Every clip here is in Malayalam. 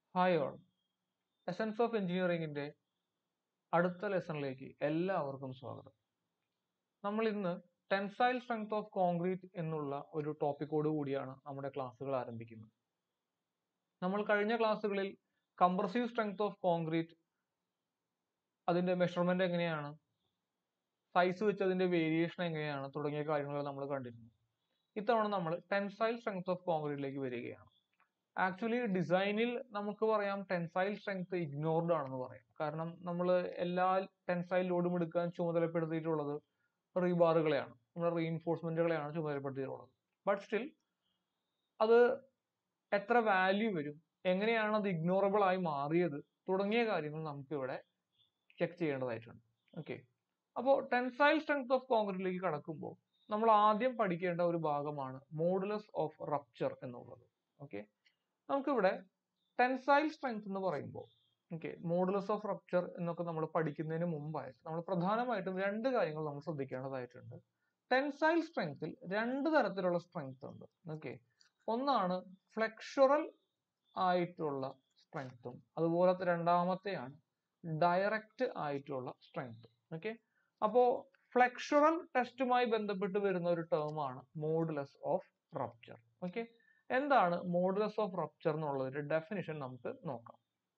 ഹായ് ഓൾ എസൻസ് ഓഫ് എഞ്ചിനീയറിംഗിന്റെ അടുത്ത ലെസണിലേക്ക് എല്ലാവർക്കും സ്വാഗതം നമ്മൾ ഇന്ന് ടെൻസൈൽ സ്ട്രെങ്ത് ഓഫ് കോൺക്രീറ്റ് എന്നുള്ള ഒരു ടോപ്പിക്കോട് കൂടിയാണ് നമ്മുടെ ക്ലാസ്സുകൾ ആരംഭിക്കുന്നത് നമ്മൾ കഴിഞ്ഞ ക്ലാസ്സുകളിൽ കംപ്രസീവ് സ്ട്രെങ്ത് ഓഫ് കോൺക്രീറ്റ് അതിന്റെ മെഷർമെന്റ് എങ്ങനെയാണ് സൈസ് വെച്ച് അതിന്റെ വേരിയേഷൻ എങ്ങനെയാണ് തുടങ്ങിയ കാര്യങ്ങൾ നമ്മൾ കണ്ടിരുന്നു ഇത്തവണ നമ്മൾ ടെൻസൈൽ സ്ട്രെങ്ത് ഓഫ് കോൺക്രീറ്റിലേക്ക് വരികയാണ് ആക്ച്വലി ഡിസൈനിൽ നമുക്ക് പറയാം ടെൻസൈൽ സ്ട്രെങ്ത് ഇഗ്നോർഡ് ആണെന്ന് പറയാം കാരണം നമ്മൾ എല്ലാ ടെൻസൈൽ ലോഡും എടുക്കാൻ ചുമതലപ്പെടുത്തിയിട്ടുള്ളത് റീബാറുകളെയാണ് നമ്മുടെ റീഇൻഫോഴ്സ്മെന്റുകളെയാണ് ചുമതലപ്പെടുത്തിയിട്ടുള്ളത് ബട്ട് സ്റ്റിൽ അത് എത്ര വാല്യൂ വരും എങ്ങനെയാണ് അത് ഇഗ്നോറബിൾ ആയി മാറിയത് തുടങ്ങിയ കാര്യങ്ങൾ നമുക്ക് ഇവിടെ ചെക്ക് ചെയ്യേണ്ടതായിട്ടുണ്ട് ഓക്കെ അപ്പോൾ ടെൻസൈൽ സ്ട്രെങ്ത് ഓഫ് കോൺക്രീറ്റിലേക്ക് കടക്കുമ്പോൾ നമ്മൾ ആദ്യം പഠിക്കേണ്ട ഒരു ഭാഗമാണ് മോഡുലസ് ഓഫ് റപ്ചർ എന്നുള്ളത് ഓക്കെ നമുക്കിവിടെ ടെൻസൈൽ സ്ട്രെങ്ത് എന്ന് പറയുമ്പോൾ ഓക്കെ മോഡുലസ് ഓഫ് റപ്ചർ എന്നൊക്കെ നമ്മൾ പഠിക്കുന്നതിന് മുമ്പായിട്ട് നമ്മൾ പ്രധാനമായിട്ടും രണ്ട് കാര്യങ്ങൾ നമ്മൾ ശ്രദ്ധിക്കേണ്ടതായിട്ടുണ്ട് ടെൻസൈൽ സ്ട്രെങ്ത്തിൽ രണ്ട് തരത്തിലുള്ള സ്ട്രെങ്ത് ഉണ്ട് ഓക്കെ ഒന്നാണ് ഫ്ലെക്ഷറൽ ആയിട്ടുള്ള സ്ട്രെങ്ത്തും അതുപോലെ രണ്ടാമത്തെയാണ് ഡയറക്റ്റ് ആയിട്ടുള്ള സ്ട്രെങ്ത് ഓക്കെ അപ്പോ ഫ്ലെക്ഷറൽ ടെസ്റ്റുമായി ബന്ധപ്പെട്ട് വരുന്ന ഒരു ടേമാണ് മോഡുലസ് ഓഫ് റപ്ചർ ഓക്കെ എന്താണ് മോഡുലസ് ഓഫ് റപ്ചർ എന്നുള്ളതിന്റെ ഡെഫിനിഷൻ നമുക്ക് നോക്കാം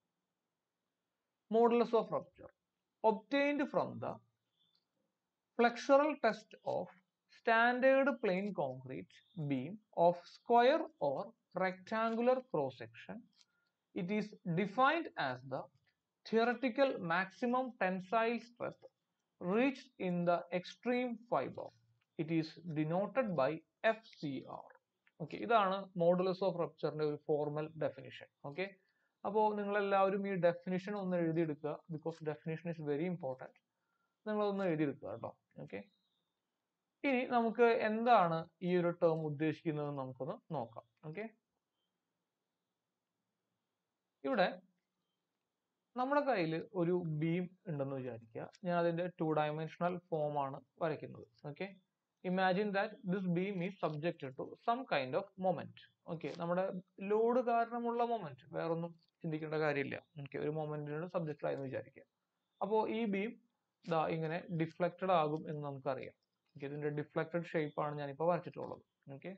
modulus of rupture obtained from the flexural test of standard plain concrete beam of square or rectangular cross section it is defined as the theoretical maximum tensile stress reached in the extreme fiber. It is denoted by FCR. Okay ഇതാണ് മോഡുലസ് ഓഫ് റപ്ചറിന്റെ ഒരു ഫോർമൽ ഡെഫിനിഷൻ ഓക്കെ അപ്പോൾ നിങ്ങൾ എല്ലാവരും ഈ ഡെഫിനിഷൻ ഒന്ന് എഴുതിയെടുക്കുക because definition is very important നിങ്ങളതൊന്ന് എഴുതിയെടുക്കുക കേട്ടോ ഓക്കെ ഇനി നമുക്ക് എന്താണ് ഈ ഒരു ടേം ഉദ്ദേശിക്കുന്നത് നമുക്കൊന്ന് നോക്കാം ഓക്കെ ഇവിടെ നമ്മുടെ കയ്യിൽ ഒരു ബീം ഉണ്ടെന്ന് വിചാരിക്കുക ഞാൻ അതിന്റെ ടു ഡയമെൻഷണൽ ഫോം ആണ് വരയ്ക്കുന്നത് okay imagine that this beam is subjected to some kind of moment okay നമ്മുടെ ലോഡ് കാരണമുള്ള മൊമെന്റ് വേറൊന്നും ചിന്തിക്കേണ്ട കാര്യമില്ല ഓക്കെ ഒരു മൊമെന്റിനോട് സബ്ജക്റ്റഡ് ആയെന്ന് വിചാരിക്കുക അപ്പോൾ ഈ ബീം ദാ ഇങ്ങനെ ഡിഫ്ലക്റ്റഡ് ആകും എന്ന് നമുക്കറിയാം ഓക്കെ ഇതിന്റെ ഡിഫ്ലക്റ്റഡ് ഷേപ്പ് ആണ് ഞാനിപ്പോൾ വരച്ചിട്ടുള്ളത് ഓക്കെ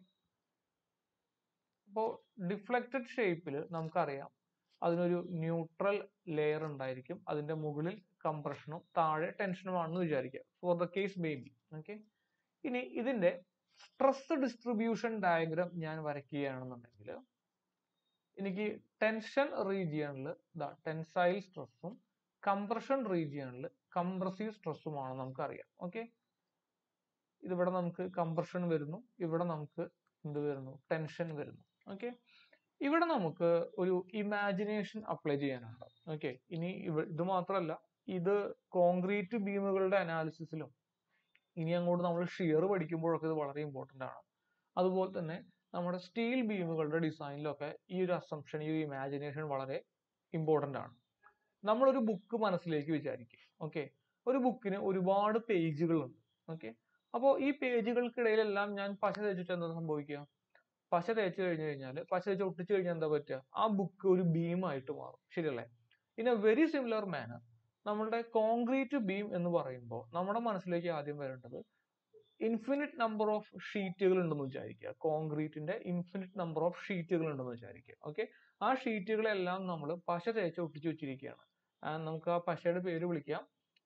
അപ്പോൾ ഡിഫ്ലക്റ്റഡ് ഷേപ്പിൽ നമുക്കറിയാം അതിനൊരു ന്യൂട്രൽ ലെയർ ഉണ്ടായിരിക്കും അതിന്റെ മുകളിൽ കംപ്രഷനും താഴെ ടെൻഷനുമാണെന്ന് വിചാരിക്കുക for the case baby okay ഇനി ഇതിന്റെ സ്ട്രെസ് ഡിസ്ട്രിബ്യൂഷൻ ഡയഗ്രാം ഞാൻ വരയ്ക്കുകയാണെന്നുണ്ടെങ്കിൽ എനിക്ക് ടെൻഷൻ റീജിയണിൽ ടെൻസൈൽ സ്ട്രെസ്സും കംപ്രഷൻ റീജിയണിൽ കംപ്രസീവ് സ്ട്രെസ്സുമാണ് നമുക്കറിയാം ഓക്കെ ഇതിവിടെ നമുക്ക് കംപ്രഷൻ വരുന്നു ഇവിടെ നമുക്ക് എന്ത് വരുന്നു ടെൻഷൻ വരുന്നു ഓക്കെ ഇവിടെ നമുക്ക് ഒരു ഇമാജിനേഷൻ അപ്ലൈ ചെയ്യാനുണ്ട് ഓക്കെ ഇനി ഇത് മാത്രമല്ല ഇത് കോൺക്രീറ്റ് ബീമുകളുടെ അനാലിസിസിലും ഇനി അങ്ങോട്ട് നമ്മൾ ഷിയർ പഠിക്കുമ്പോഴൊക്കെ ഇത് വളരെ ഇമ്പോർട്ടൻ്റ് ആണ് അതുപോലെ തന്നെ നമ്മുടെ സ്റ്റീൽ ബീമുകളുടെ ഡിസൈനിലൊക്കെ ഈ ഒരു അസംഷൻ ഈ ഒരു ഇമാജിനേഷൻ വളരെ ഇമ്പോർട്ടൻ്റ് ആണ് നമ്മളൊരു ബുക്ക് മനസ്സിലേക്ക് വിചാരിക്കും ഓക്കെ ഒരു ബുക്കിന് ഒരുപാട് പേജുകളുണ്ട് ഓക്കെ അപ്പോൾ ഈ പേജുകൾക്കിടയിലെല്ലാം ഞാൻ പശ തേച്ചിട്ട് എന്താ സംഭവിക്കുക പശ തേച്ച് കഴിഞ്ഞു കഴിഞ്ഞാൽ പശ തേച്ച് ഒട്ടിച്ചു കഴിഞ്ഞാൽ എന്താ പറ്റുക ആ ബുക്ക് ഒരു ബീമായിട്ട് മാറും ശരിയല്ലേ in a very similar manner നമ്മളുടെ കോൺക്രീറ്റ് ബീം എന്ന് പറയുമ്പോൾ നമ്മുടെ മനസ്സിലേക്ക് ആദ്യം വരേണ്ടത് ഇൻഫിനിറ്റ് നമ്പർ ഓഫ് ഷീറ്റുകൾ ഉണ്ടെന്ന് വിചാരിക്കുക കോൺക്രീറ്റിന്റെ ഇൻഫിനിറ്റ് നമ്പർ ഓഫ് ഷീറ്റുകൾ ഉണ്ടെന്ന് വിചാരിക്കുക ഓക്കെ ആ ഷീറ്റുകളെല്ലാം നമ്മൾ പശ തേച്ച് ഒട്ടിച്ചു വെച്ചിരിക്കുകയാണ് നമുക്ക് ആ പശയുടെ പേര് വിളിക്കാം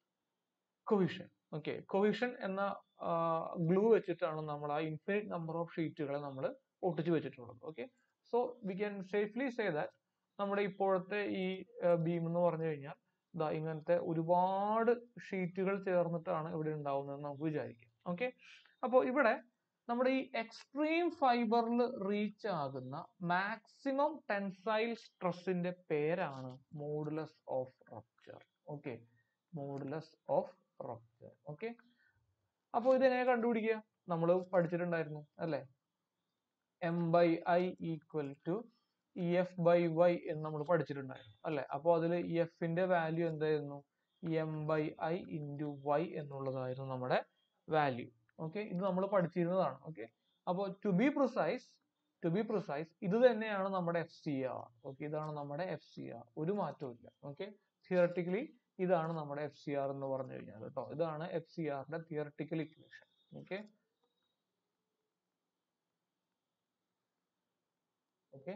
കൊഹിഷൻ ഓക്കെ കൊഹിഷൻ എന്ന ഗ്ലൂ വെച്ചിട്ടാണ് നമ്മൾ ആ ഇൻഫിനിറ്റ് നമ്പർ ഓഫ് ഷീറ്റുകളെ നമ്മൾ ഒട്ടിച്ചു വെച്ചിട്ടുള്ളത് okay so we can safely say that നമ്മുടെ ഇപ്പോഴത്തെ ഈ ബീം എന്ന് പറഞ്ഞു കഴിഞ്ഞാൽ ഇതാ ഇങ്ങനത്തെ ഒരുപാട് ഷീറ്റുകൾ ചേർന്നിട്ടാണ് ഇവിടെ ഉണ്ടാവുന്നത് നമുക്ക് വിചാരിക്കാം ഓക്കെ അപ്പോൾ ഇവിടെ നമ്മുടെ ഈ എക്സ്ട്രീം ഫൈബറിൽ റീച്ച് ആകുന്ന മാക്സിമം ടെൻസൈൽ സ്ട്രെസ്സിന്റെ പേരാണ് modulus of rupture okay modulus of rupture okay അപ്പോൾ ഇതെങ്ങനെ കണ്ടുപിടിക്കുക നമ്മൾ പഠിച്ചിട്ടുണ്ടായിരുന്നു അല്ലേ M by I equal to E F by Y എന്ന് നമ്മൾ പഠിച്ചിട്ടുണ്ടായിരുന്നു അല്ലെ അപ്പോൾ അതിൽ ഇ എഫിന്റെ വാല്യൂ എന്തായിരുന്നു M by I into Y എന്നുള്ളതായിരുന്നു നമ്മുടെ വാല്യൂ ഓക്കെ ഇത് നമ്മൾ പഠിച്ചിരുന്നതാണ് ഓക്കെ അപ്പോൾ to be precise to be precise ഇത് തന്നെയാണ് നമ്മുടെ എഫ് സി ആർ ഓക്കെ ഇതാണ് നമ്മുടെ എഫ് സി ആർ ഒരു മാറ്റവും ഇല്ല ഓക്കെ തിയറട്ടിക്കലി ഇതാണ് നമ്മുടെ എഫ് സി ആർ എന്ന് പറഞ്ഞു കഴിഞ്ഞാൽ കേട്ടോ ഇതാണ് എഫ് സി ആറിന്റെ തിയറട്ടിക്കൽ ഇക്വേഷൻ ഓക്കെ ഓക്കെ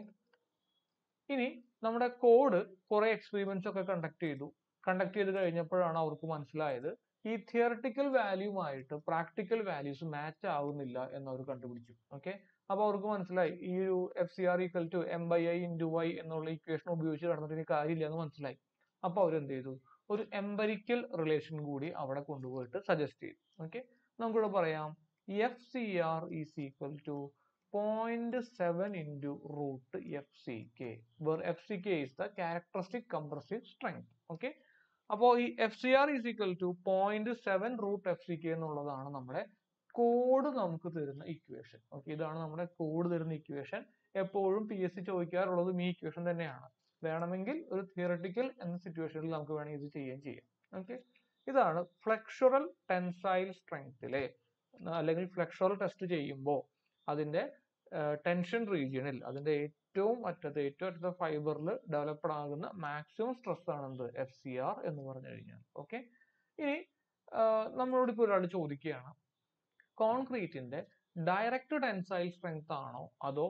ഇനി നമ്മുടെ കോഡ് കുറെ എക്സ്പെരിമെന്റ്സ് ഒക്കെ കണ്ടക്ട് ചെയ്തു കണ്ടക്ട് ചെയ്ത് കഴിഞ്ഞപ്പോഴാണ് അവർക്ക് മനസ്സിലായത് ഈ തിയറട്ടിക്കൽ വാല്യൂമായിട്ട് പ്രാക്ടിക്കൽ വാല്യൂസ് മാച്ച് ആവുന്നില്ല എന്ന് അവർ കണ്ടുപിടിച്ചു ഓക്കെ അപ്പൊ അവർക്ക് മനസ്സിലായി ഈ ഒരു F C R equal to M by I into Y എന്നുള്ള ഇക്വേഷൻ ഉപയോഗിച്ച് നടന്നിട്ട് ഇനി കാര്യമില്ല എന്ന് മനസ്സിലായി അപ്പൊ അവരെന്ത് ചെയ്തു ഒരു എംപരിക്കൽ റിലേഷൻ കൂടി അവിടെ കൊണ്ടുപോയിട്ട് സജസ്റ്റ് ചെയ്തു ഓക്കെ നമുക്കിവിടെ പറയാം F C R is equal to point seven into root F C K where F C K is the characteristic compressive strength okay അപ്പോൾ ഈ F C R is equal to point seven root F C K എന്നുള്ളതാണ് നമ്മുടെ കോഡ് നമുക്ക് തരുന്ന ഇക്വേഷൻ ഓക്കെ ഇതാണ് നമ്മുടെ കോഡ് തരുന്ന ഇക്വേഷൻ എപ്പോഴും പി എസ് സി ചോദിക്കാറുള്ളതും ഈ ഇക്വേഷൻ തന്നെയാണ് വേണമെങ്കിൽ ഒരു തിയറട്ടിക്കൽ എന്ന സിറ്റുവേഷനിൽ നമുക്ക് വേണമെങ്കിൽ ഇത് ചെയ്യുകയും ചെയ്യാം ഓക്കെ ഇതാണ് ഫ്ലെക്ഷറൽ ടെൻസൈൽ സ്ട്രെങ്ത്തിലെ അല്ലെങ്കിൽ ഫ്ലെക്ഷറൽ ടെസ്റ്റ് ചെയ്യുമ്പോൾ അതിന്റെ ടെൻഷൻ റീജിയണിൽ അതിന്റെ ഏറ്റവും അറ്റത്ത് ഏറ്റവും അറ്റത്തെ ഫൈബറിൽ ഡെവലപ്ഡ് ആകുന്ന മാക്സിമം സ്ട്രെസ് ആണ് എന്ത് എഫ് സി ആർ എന്ന് പറഞ്ഞു കഴിഞ്ഞാൽ ഓക്കെ ഇനി നമ്മളോട് ഇപ്പോൾ ഒരാൾ ചോദിക്കുകയാണ് കോൺക്രീറ്റിന്റെ ഡയറക്റ്റ് ടെൻസൈൽ സ്ട്രെങ്ത് ആണോ അതോ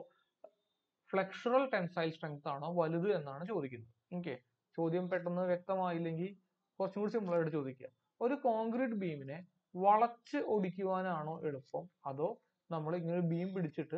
ഫ്ലെക്ഷറൽ ടെൻസൈൽ സ്ട്രെങ്ത് ആണോ വലുത് എന്നാണ് ചോദിക്കുന്നത് ഓക്കെ ചോദ്യം പെട്ടെന്ന് വ്യക്തമായില്ലെങ്കിൽ കുറച്ചും കൂടി സിമ്പിൾ ആയിട്ട് ചോദിക്കാം ഒരു കോൺക്രീറ്റ് ബീമിനെ വളച്ച് ഒടിക്കുവാനാണോ എളുപ്പം അതോ നമ്മൾ ഇങ്ങനെ ബീം പിടിച്ചിട്ട്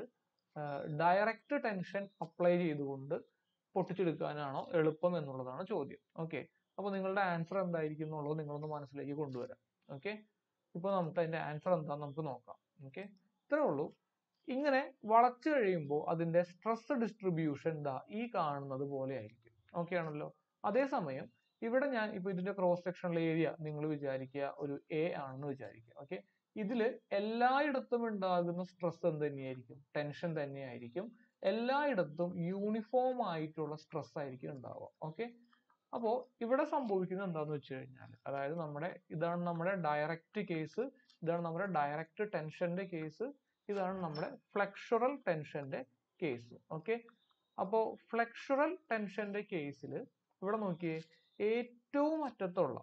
ഡയറക്റ്റ് ടെൻഷൻ അപ്ലൈ ചെയ്തുകൊണ്ട് പൊട്ടിച്ചെടുക്കാനാണോ എളുപ്പം എന്നുള്ളതാണ് ചോദ്യം ഓക്കെ അപ്പോൾ നിങ്ങളുടെ ആൻസർ എന്തായിരിക്കും എന്നുള്ളത് നിങ്ങളൊന്ന് മനസ്സിലേക്ക് കൊണ്ടുവരാം ഓക്കെ ഇപ്പോൾ നമുക്ക് അതിന്റെ ആൻസർ എന്താന്ന് നമുക്ക് നോക്കാം ഓക്കെ ഇത്രേ ഉള്ളൂ ഇങ്ങനെ വളച്ചു കഴിയുമ്പോൾ അതിന്റെ സ്ട്രെസ് ഡിസ്ട്രിബ്യൂഷൻ ദാ ഈ കാണുന്നത് പോലെ ആയിരിക്കും ഓക്കെ ആണല്ലോ അതേസമയം ഇവിടെ ഞാൻ ഇപ്പൊ ഇതിന്റെ ക്രോസ് സെക്ഷണൽ ഏരിയ നിങ്ങൾ വിചാരിക്കുക ഒരു എ ആണെന്ന് വിചാരിക്കുക ഓക്കെ ഇതില് എല്ലായിടത്തും ഉണ്ടാകുന്ന സ്ട്രെസ് എന്ത് തന്നെയായിരിക്കും ടെൻഷൻ തന്നെയായിരിക്കും എല്ലായിടത്തും യൂണിഫോം ആയിട്ടുള്ള സ്ട്രെസ് ആയിരിക്കും ഉണ്ടാവുക ഓക്കെ അപ്പോ ഇവിടെ സംഭവിക്കുന്നത് എന്താന്ന് വെച്ച് കഴിഞ്ഞാൽ അതായത് നമ്മുടെ ഇതാണ് നമ്മുടെ ഡയറക്റ്റ് കേസ് ഇതാണ് നമ്മുടെ ഡയറക്റ്റ് ടെൻഷന്റെ കേസ് ഇതാണ് നമ്മുടെ ഫ്ലെക്ഷറൽ ടെൻഷന്റെ കേസ് ഓക്കെ അപ്പോ ഫ്ലെക്ഷറൽ ടെൻഷന്റെ കേസിൽ ഇവിടെ നോക്കിയേ ഏറ്റവും അറ്റത്തുള്ള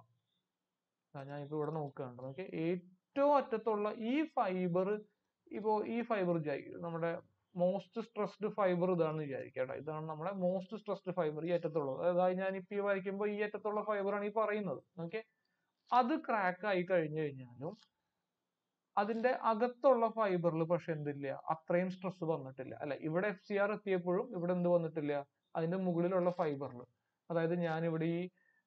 ഞാൻ ഇപ്പൊ ഇവിടെ നോക്കുകയാണ് നോക്കിയേ ഏറ്റവും അറ്റത്തുള്ള ഈ ഫൈബർ ഇപ്പോ ഈ ഫൈബർ നമ്മുടെ മോസ്റ്റ് സ്ട്രെസ്ഡ് ഫൈബർ ഇതാണെന്ന് വിചാരിക്കട്ടെ ഇതാണ് നമ്മുടെ മോസ്റ്റ് സ്ട്രെസ്ഡ് ഫൈബർ ഈ അറ്റത്തുള്ളത് അതായത് ഞാൻ ഇപ്പൊ ഈ വരയ്ക്കുമ്പോൾ ഈ അറ്റത്തുള്ള ഫൈബർ ആണ് ഈ പറയുന്നത് ഓക്കെ അത് ക്രാക്ക് ആയി കഴിഞ്ഞു കഴിഞ്ഞാലും അതിന്റെ അകത്തുള്ള ഫൈബറിൽ പക്ഷെ എന്തില്ല അത്രയും സ്ട്രെസ് വന്നിട്ടില്ല അല്ലെ ഇവിടെ എഫ് സി ആർ എത്തിയപ്പോഴും ഇവിടെ എന്ത് വന്നിട്ടില്ല അതിന്റെ മുകളിലുള്ള ഫൈബറിൽ അതായത് ഞാൻ ഇവിടെ ഈ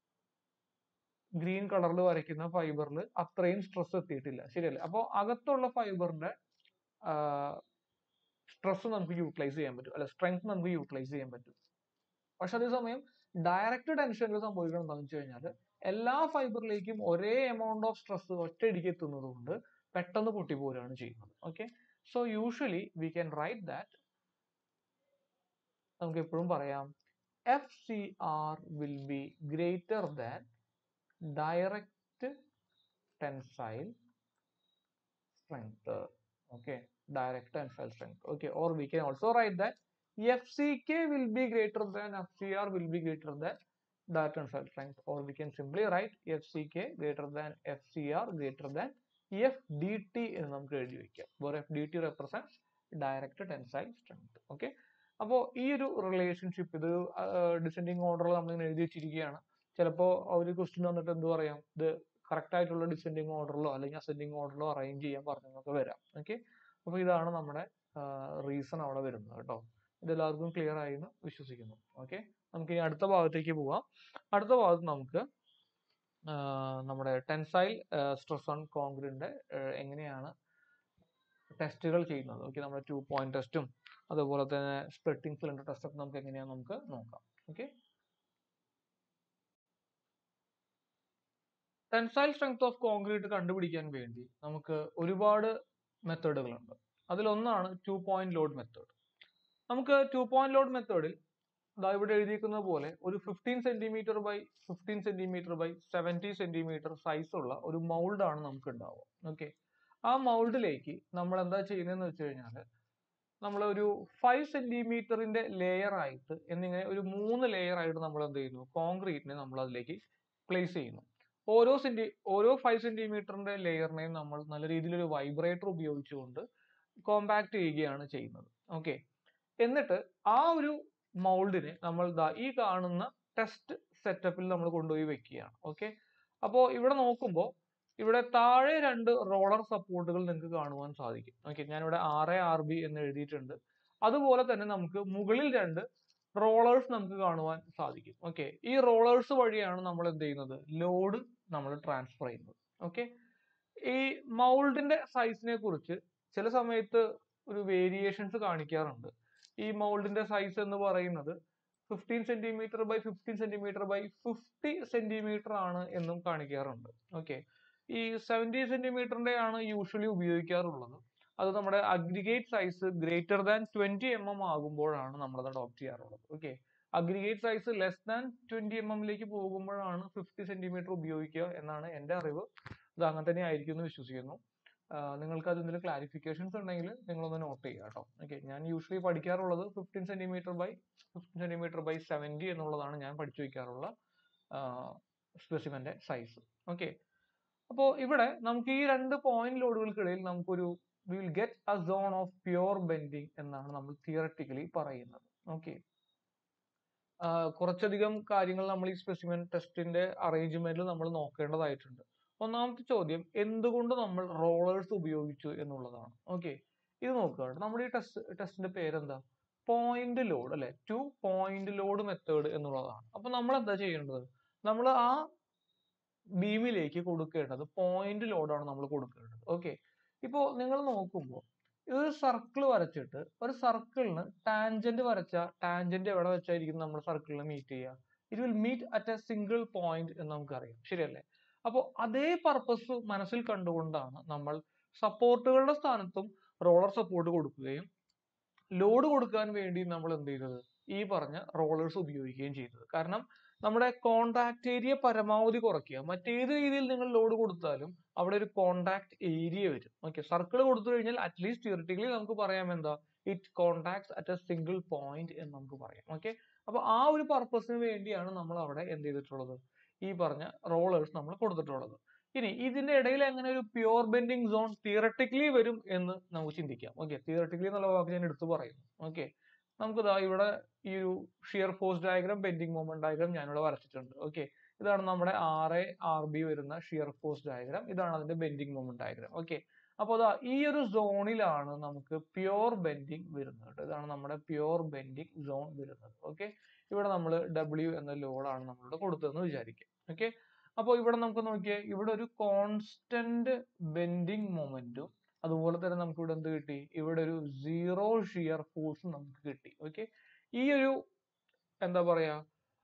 ഗ്രീൻ കളറിൽ വരയ്ക്കുന്ന ഫൈബറിൽ അത്രയും സ്ട്രെസ് എത്തിയിട്ടില്ല ശരിയല്ലേ അപ്പോൾ അകത്തുള്ള ഫൈബറിന്റെ സ്ട്രെസ് നമുക്ക് യൂട്ടിലൈസ് ചെയ്യാൻ പറ്റും അല്ലെ സ്ട്രെങ്ത് നമുക്ക് യൂട്ടിലൈസ് ചെയ്യാൻ പറ്റും പക്ഷെ അതേസമയം ഡയറക്റ്റ് ടെൻഷനിൽ സംഭവിക്കണം എന്താണെന്ന് വെച്ച് കഴിഞ്ഞാൽ എല്ലാ ഫൈബറിലേക്കും ഒരേ എമൗണ്ട് ഓഫ് സ്ട്രെസ് ഒറ്റയടിക്ക് എത്തുന്നത് കൊണ്ട് പെട്ടെന്ന് പൊട്ടിപ്പോരാണ് ചെയ്യുന്നത് okay so usually we can write that നമുക്ക് എപ്പോഴും പറയാം F C R will be greater than direct tensile strength okay direct tensile strength okay or we can also write that fck will be greater than fcr will be greater than direct tensile strength or we can simply write fck greater than fcr greater than fdt എന്ന് നമുക്ക് എഴുതി വെക്കാം where fdt represents direct tensile strength okay അപ്പോൾ ഈ ഒരു റിലേഷൻഷിപ്പ് ഇത് ഡിസെൻഡിങ് ഓർഡറിൽ നമ്മൾ ഇങ്ങനെ എഴുതി വെച്ചിരിക്കുകയാണ് ചിലപ്പോൾ ഒരു ക്വസ്റ്റ്യൻ വന്നിട്ട് എന്ത് പറയാം ഇത് കറക്റ്റ് ആയിട്ടുള്ള ഡിസെൻഡിങ് ഓർഡറിലോ അല്ലെങ്കിൽ അസെൻഡിങ് ഓർഡറിലോ അറേഞ്ച് ചെയ്യാൻ പറഞ്ഞൊക്കെ വരാം ഓക്കെ അപ്പോൾ ഇതാണ് നമ്മുടെ റീസൺ അവിടെ വരുന്നത് കേട്ടോ ഇതെല്ലാവർക്കും ക്ലിയർ ആയി എന്ന് വിശ്വസിക്കുന്നു ഓക്കെ നമുക്ക് ഇനി അടുത്ത ഭാഗത്തേക്ക് പോവാം അടുത്ത ഭാഗത്ത് നമുക്ക് നമ്മുടെ ടെൻസൈൽ സ്ട്രെസ് ഓൺ കോൺക്രീറ്റിന്റെ എങ്ങനെയാണ് ടെസ്റ്റുകൾ ചെയ്യുന്നത് ഓക്കെ നമ്മുടെ ടു പോയിന്റ് ടെസ്റ്റും അതുപോലെ തന്നെ സ്പ്ലിറ്റിംഗ് സിലിണ്ടർ ടെസ്റ്റ് ഒക്കെ നമുക്ക് എങ്ങനെയാണെന്ന് നമുക്ക് നോക്കാം okay tensile strength of concrete കണ്ടുപിടിക്കാൻ വേണ്ടി നമുക്ക് ഒരുപാട് മെത്തേഡുകളുണ്ട് അതിലൊന്നാണ് ടു പോയിന്റ് ലോഡ് മെത്തേഡ് നമുക്ക് ടു പോയിന്റ് ലോഡ് മെത്തേഡിൽ ഇതാ ഇവിടെ എഴുതിയിരിക്കുന്ന പോലെ ഒരു fifteen centimetre by fifteen centimetre by seventy centimetre size ഉള്ള ഒരു മൗൾഡ് ആണ് നമുക്ക് ഉണ്ടാവുക ഓക്കെ ആ മൗൾഡിലേക്ക് നമ്മൾ എന്താ ചെയ്യുന്നതെന്ന് വെച്ച് കഴിഞ്ഞാൽ നമ്മൾ ഒരു ഫൈവ് സെന്റിമീറ്ററിന്റെ ലെയർ ആയിട്ട് എന്നിങ്ങനെ ഒരു മൂന്ന് ലെയർ ആയിട്ട് നമ്മൾ എന്ത് ചെയ്യുന്നു കോൺക്രീറ്റിനെ നമ്മൾ അതിലേക്ക് പ്ലേസ് ചെയ്യുന്നു ഓരോ സെന്റി ഓരോ ഫൈവ് സെന്റിമീറ്ററിന്റെ ലെയറിനെയും നമ്മൾ നല്ല രീതിയിൽ ഒരു വൈബ്രേറ്റർ ഉപയോഗിച്ചുകൊണ്ട് കോമ്പാക്ട് ചെയ്യുകയാണ് ചെയ്യുന്നത് ഓക്കെ എന്നിട്ട് ആ ഒരു മൗൾഡിനെ നമ്മൾ ദാ ഈ കാണുന്ന ടെസ്റ്റ് സെറ്റപ്പിൽ നമ്മൾ കൊണ്ടുപോയി വെക്കുകയാണ് ഓക്കെ അപ്പോൾ ഇവിടെ നോക്കുമ്പോൾ ഇവിടെ താഴെ രണ്ട് റോളർ സപ്പോർട്ടുകൾ നിങ്ങൾക്ക് കാണുവാൻ സാധിക്കും ഓക്കെ ഞാനിവിടെ ആർ എ ആർ ബി എന്ന് എഴുതിയിട്ടുണ്ട് അതുപോലെ തന്നെ നമുക്ക് മുകളിൽ രണ്ട് റോളേഴ്സ് നമുക്ക് കാണുവാൻ സാധിക്കും ഓക്കെ ഈ റോളേഴ്സ് വഴിയാണ് നമ്മൾ എന്ത് ചെയ്യുന്നത് ലോഡ് നമ്മൾ ട്രാൻസ്ഫർ ചെയ്യുന്നത് ഓക്കെ ഈ മൗൾഡിന്റെ സൈസിനെ കുറിച്ച് ചില സമയത്ത് ഒരു വേരിയേഷൻസ് കാണിക്കാറുണ്ട് ഈ മൗൾഡിന്റെ സൈസ് എന്ന് പറയുന്നത് fifteen centimetre by fifteen centimetre by fifty centimetre ആണ് എന്നും കാണിക്കാറുണ്ട് ഓക്കെ ഈ സെവൻറ്റി സെന്റിമീറ്ററിന്റെ ആണ് യൂഷ്വലി ഉപയോഗിക്കാറുള്ളത് അത് നമ്മുടെ aggregate size greater than twenty M M ആകുമ്പോഴാണ് നമ്മളത് അഡോപ്റ്റ് ചെയ്യാറുള്ളത് okay aggregate size less than twenty M എമ്മിലേക്ക് പോകുമ്പോഴാണ് ഫിഫ്റ്റി സെന്റിമീറ്റർ ഉപയോഗിക്കുക എന്നാണ് എൻ്റെ അറിവ് ഇത് അങ്ങനെ തന്നെ ആയിരിക്കും എന്ന് വിശ്വസിക്കുന്നു ആഹ് നിങ്ങൾക്ക് അത് എന്തെങ്കിലും ക്ലാരിഫിക്കേഷൻസ് ഉണ്ടെങ്കിൽ നിങ്ങളൊന്ന് നോട്ട് ചെയ്യുക കേട്ടോ ഓക്കെ ഞാൻ യൂഷ്വലി പഠിക്കാറുള്ളത് fifteen centimetre by fifteen centimetre by seventy എന്നുള്ളതാണ് ഞാൻ പഠിച്ചു വയ്ക്കാറുള്ള സ്പെസിമെന്റെ സൈസ് ഓക്കെ അപ്പോൾ ഇവിടെ നമുക്ക് ഈ രണ്ട് പോയിന്റ് ലോഡുകൾക്കിടയിൽ നമുക്കൊരു will get a zone of pure bending എന്നാണ് നമ്മൾ തിയററ്റിക്കലി പറയുന്നത് ഓക്കെ കുറച്ചധികം കാര്യങ്ങൾ നമ്മൾ ഈ സ്പെസിമെൻ ടെസ്റ്റിന്റെ അറേഞ്ച്മെന്റിൽ നമ്മൾ നോക്കേണ്ടതായിട്ടുണ്ട് ഒന്നാമത്തെ ചോദ്യം എന്തുകൊണ്ട് നമ്മൾ റോളേഴ്സ് ഉപയോഗിച്ചു എന്നുള്ളതാണ് ഓക്കെ ഇത് നോക്കുക നമ്മുടെ ഈ ടെസ്റ്റ് ടെസ്റ്റിന്റെ പേരെന്താ പോയിന്റ് ലോഡ് അല്ലെ ടു പോയിന്റ് ലോഡ് മെത്തേഡ് എന്നുള്ളതാണ് അപ്പൊ നമ്മൾ എന്താ ചെയ്യേണ്ടത് നമ്മൾ ആ ബീമിലേക്ക് കൊടുക്കേണ്ടത് പോയിന്റ് ലോഡാണ് നമ്മൾ കൊടുക്കേണ്ടത് ഓക്കെ ഇപ്പോ നിങ്ങൾ നോക്കുമ്പോൾ ഇതൊരു സർക്കിൾ വരച്ചിട്ട് ഒരു സർക്കിളിന് ടാൻജന്റ് വരച്ച ടാൻജന്റ് എവിടെ വെച്ചായിരിക്കും നമ്മൾ സർക്കിളിനെ മീറ്റ് ചെയ്യുക it will meet at a single point എന്ന് നമുക്കറിയാം ശരിയല്ലേ അപ്പോൾ അതേ പർപ്പസ് മനസ്സിൽ കണ്ടുകൊണ്ടാണ് നമ്മൾ സപ്പോർട്ടുകളുടെ സ്ഥാനത്തും റോളർ സപ്പോർട്ട് കൊടുക്കുകയും ലോഡ് കൊടുക്കാൻ വേണ്ടി നമ്മൾ എന്ത് ചെയ്തത് ഈ പറഞ്ഞ റോളേഴ്സ് ഉപയോഗിക്കുകയും ചെയ്തത് കാരണം നമ്മുടെ കോണ്ടാക്ട് ഏരിയ പരമാവധി കുറയ്ക്കുക മറ്റേത് രീതിയിൽ നിങ്ങൾ ലോഡ് കൊടുത്താലും അവിടെ ഒരു കോണ്ടാക്ട് ഏരിയ വരും ഓക്കെ സർക്കിൾ കൊടുത്തു കഴിഞ്ഞാൽ അറ്റ്ലീസ്റ്റ് തിയറിറ്റിക്കലി നമുക്ക് പറയാം എന്താ it contacts at a single point എന്ന് നമുക്ക് പറയാം ഓക്കെ അപ്പൊ ആ ഒരു പർപ്പസിന് വേണ്ടിയാണ് നമ്മൾ അവിടെ എന്ത് ചെയ്തിട്ടുള്ളത് ഈ പറഞ്ഞ റോളേഴ്സ് നമ്മൾ കൊടുത്തിട്ടുള്ളത് ഇനി ഇതിന്റെ ഇടയിൽ എങ്ങനെ ഒരു പ്യുവർ ബെൻഡിങ് സോൺ തിയറട്ടിക്കലി വരും എന്ന് നമുക്ക് ചിന്തിക്കാം ഓക്കെ തിയറട്ടിക്കലി എന്നുള്ള വാക്ക് ഞാൻ എടുത്തു പറയുന്നു ഓക്കെ നമുക്ക് ദാ ഇവിടെ ഈ ഒരു shear force diagram bending moment diagram ഞാനിവിടെ വരച്ചിട്ടുണ്ട് ഓക്കെ ഇതാണ് നമ്മുടെ ആർ എ ആർ ബി വരുന്ന ഷിയർ ഫോഴ്സ് ഡയഗ്രാം ഇതാണ് അതിന്റെ ബെൻഡിങ് മൊമെന്റ് ഡയഗ്രാം ഓക്കെ അപ്പോൾ അതാ ഈ ഒരു സോണിലാണ് നമുക്ക് പ്യുവർ ബെൻഡിങ് വരുന്നത് ഇതാണ് നമ്മുടെ പ്യുവർ ബെൻഡിങ് സോൺ വരുന്നത് ഓക്കെ ഇവിടെ നമ്മൾ ഡബ്ല്യു എന്ന ലോഡാണ് നമ്മളിവിടെ കൊടുത്തതെന്ന് വിചാരിക്കുക ഓക്കെ അപ്പോൾ ഇവിടെ നമുക്ക് നോക്കിയേ ഇവിടെ ഒരു കോൺസ്റ്റന്റ് ബെൻഡിങ് മൊമെന്റും അതുപോലെ തന്നെ നമുക്ക് ഇവിടെ എന്ത് കിട്ടി ഇവിടെ ഒരു സീറോ ഷിയർ ഫോഴ്സും നമുക്ക് കിട്ടി ഓക്കെ ഈ ഒരു എന്താ പറയാ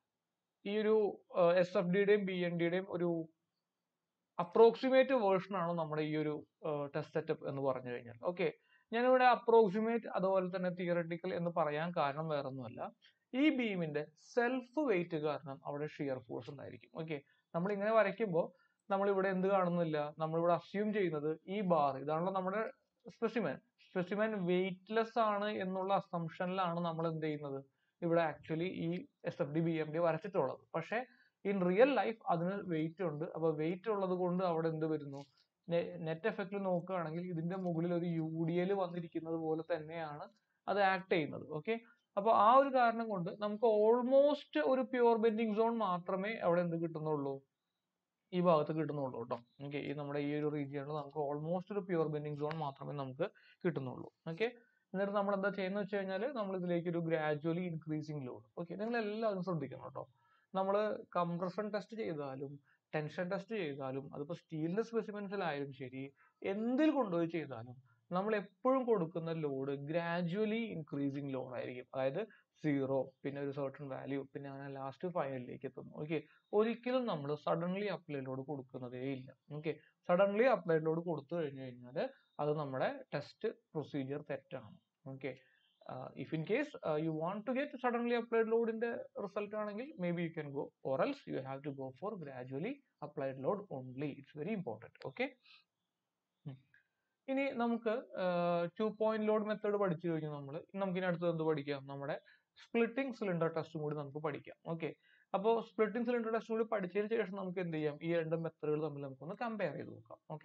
ഈ ഒരു എസ് എഫ് ഡിയുടെയും ബി എൻ ഡിയുടെയും ഒരു അപ്രോക്സിമേറ്റ് വേർഷൻ ആണ് നമ്മുടെ ഈ ഒരു ടെസ്റ്റ് സെറ്റപ്പ് എന്ന് പറഞ്ഞു കഴിഞ്ഞാൽ ഓക്കെ ഞാനിവിടെ അപ്രോക്സിമേറ്റ് അതുപോലെ തന്നെ തിയറട്ടിക്കൽ എന്ന് പറയാൻ കാരണം വേറൊന്നുമല്ല ഈ ബീമിന്റെ സെൽഫ് വെയിറ്റ് കാരണം അവിടെ ഷിയർ ഫോഴ്സ് ഉണ്ടായിരിക്കും ഓക്കെ നമ്മൾ ഇങ്ങനെ വരയ്ക്കുമ്പോൾ നമ്മൾ ഇവിടെ എന്ത് കാണുന്നില്ല നമ്മളിവിടെ അസ്യൂം ചെയ്യുന്നത് ഈ ബാർ ഇതാണല്ലോ നമ്മുടെ സ്പെസിമെൻ സ്പെസിമെൻ വെയിറ്റ്ലെസ് ആണ് എന്നുള്ള അസംഷനിലാണ് നമ്മൾ എന്ത് ചെയ്യുന്നത് ഇവിടെ ആക്ച്വലി ഈ S F D B M D വരച്ചിട്ടുള്ളത് പക്ഷെ ഇൻ റിയൽ ലൈഫ് അതിന് വെയിറ്റ് ഉണ്ട് അപ്പൊ വെയിറ്റ് ഉള്ളത് കൊണ്ട് അവിടെ എന്ത് വരുന്നു നെറ്റ് എഫക്റ്റിൽ നോക്കുകയാണെങ്കിൽ ഇതിന്റെ മുകളിൽ ഒരു യു ഡി എൽ വന്നിരിക്കുന്നത് പോലെ തന്നെയാണ് അത് ആക്ട് ചെയ്യുന്നത് ഓക്കെ അപ്പൊ ആ ഒരു കാരണം കൊണ്ട് നമുക്ക് ഓൾമോസ്റ്റ് ഒരു പ്യുവർ ബെൻഡിങ് സോൺ മാത്രമേ അവിടെ എന്ത് കിട്ടുന്നുള്ളൂ ഈ ഭാഗത്ത് കിട്ടുന്നുള്ളൂ കേട്ടോ ഓക്കെ ഈ നമ്മുടെ ഈ ഒരു റീജിയണിൽ നമുക്ക് ഓൾമോസ്റ്റ് ഒരു പ്യുവർ ബെൻഡിങ് സോൺ മാത്രമേ നമുക്ക് കിട്ടുന്നുള്ളൂ ഓക്കെ എന്നിട്ട് നമ്മൾ എന്താ ചെയ്യുന്നത് വെച്ച് കഴിഞ്ഞാൽ നമ്മൾ ഇതിലേക്ക് ഒരു ഗ്രാജുവലി ഇൻക്രീസിങ് ലോഡ് ഓക്കെ നിങ്ങൾ എല്ലാവരും ശ്രദ്ധിക്കണം കേട്ടോ നമ്മൾ കംപ്രഷൻ ടെസ്റ്റ് ചെയ്താലും ടെൻഷൻ ടെസ്റ്റ് ചെയ്താലും അതിപ്പോൾ സ്റ്റീലിന്റെ സ്പെസിമെൻസിലായാലും ശരി എന്തിൽ കൊണ്ടുപോയി ചെയ്താലും നമ്മൾ എപ്പോഴും കൊടുക്കുന്ന ലോഡ് ഗ്രാജുവലി ഇൻക്രീസിങ് ലോഡ് ആയിരിക്കും അതായത് സീറോ പിന്നെ ഒരു സർട്ടൺ വാല്യൂ പിന്നെ അങ്ങനെ ലാസ്റ്റ് ഫൈനലിലേക്ക് എത്തുന്നു ഓക്കെ ഒരിക്കലും നമ്മൾ സഡൻലി അപ്ലൈഡ് ലോഡ് കൊടുക്കുന്നതേ ഇല്ല ഓക്കെ സഡൻലി അപ്ലൈഡ് ലോഡ് കൊടുത്തു കഴിഞ്ഞു കഴിഞ്ഞാൽ അത് നമ്മുടെ ടെസ്റ്റ് പ്രൊസീജിയർ തെറ്റാണ് okay if in case you want to get suddenly applied ലോഡിന്റെ റിസൾട്ട് ആണെങ്കിൽ may be you can go or else you have to go for gradually applied load only it's very important okay ഇനി നമുക്ക് ടു പോയിന്റ് ലോഡ് മെത്തേഡ് പഠിച്ചു കഴിഞ്ഞു നമ്മൾ നമുക്ക് ഇനി അടുത്തത് എന്ത് പഠിക്കാം നമ്മുടെ സ്പ്ലിറ്റിംഗ് സിലിണ്ടർ ടെസ്റ്റും കൂടി നമുക്ക് പഠിക്കാം ഓക്കെ അപ്പോൾ സ്പ്ലിറ്റിംഗ് സിലിണ്ടർ ടെസ്റ്റും കൂടി പഠിച്ചതിന് ശേഷം നമുക്ക് എന്ത് ചെയ്യാം ഈ രണ്ട് മെത്തേഡുകൾ തമ്മിൽ നമുക്കൊന്ന് കമ്പയർ ചെയ്ത് നോക്കാം ഓക്കെ